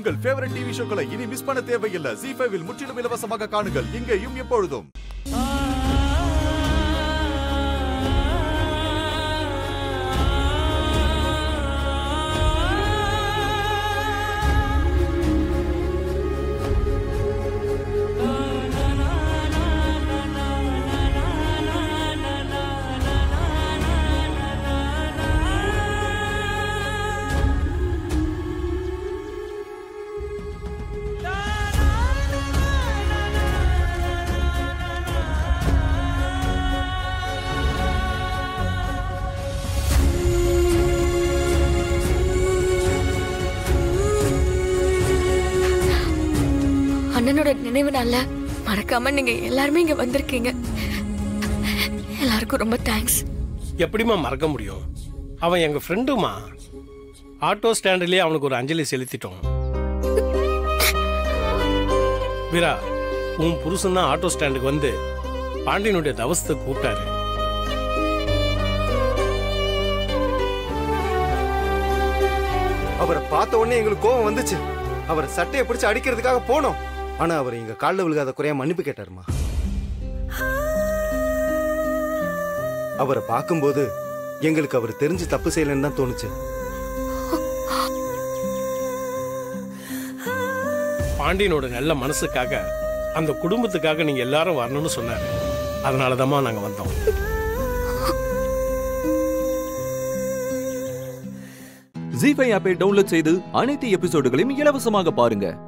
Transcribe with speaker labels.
Speaker 1: உங்கள் favourite TV ஷோக்களை இனி miss பண்ண தேவையில்லை ஜி ஃபைவில் முற்றிலும் இலவசமாக காணுங்கள் இங்கேயும் எப்பொழுதும்
Speaker 2: அண்ணனோட நினைவு நாள்ல மறக்காம நீங்க எல்லாருமே இங்க வந்திருக்கீங்க எல்லாருக்கும் ரொம்ப தேங்க்ஸ்
Speaker 3: எப்படிம்மா மறக்க முடியும் அவன் எங்க ஃப்ரெண்டுமா ஆட்டோ ஸ்டாண்ட்லயே அவனுக்கு ஒரு அஞ்சலி செலுத்திட்டோம் வீரா உன் புருஷன் தான் ஆட்டோ ஸ்டாண்டுக்கு வந்து பாண்டியனுடைய தவசத்தை கூப்பிட்டாரு
Speaker 4: அவரை பார்த்த உடனே எங்களுக்கு கோவம் வந்துச்சு அவரை சட்டையை பிடிச்சு அடிக்கிறதுக்காக போனோம் ஆனா அவர் எங்க காலில் விழுகாத குறையா மன்னிப்பு கேட்டாருமா அவரை பார்க்கும்போது எங்களுக்கு அவர் தெரிஞ்சு தப்பு செய்யலன்னு தான் தோணுச்சு
Speaker 3: பாண்டியனோட நல்ல மனசுக்காக அந்த குடும்பத்துக்காக நீங்க எல்லாரும் வரணும்னு சொன்னாரு அதனால தாம்மா நாங்க வந்தோம்
Speaker 5: ஜி ஃபைவ் ஆப்பை டவுன்லோட் செய்து அனைத்து எபிசோடுகளையும் இலவசமாக பாருங்க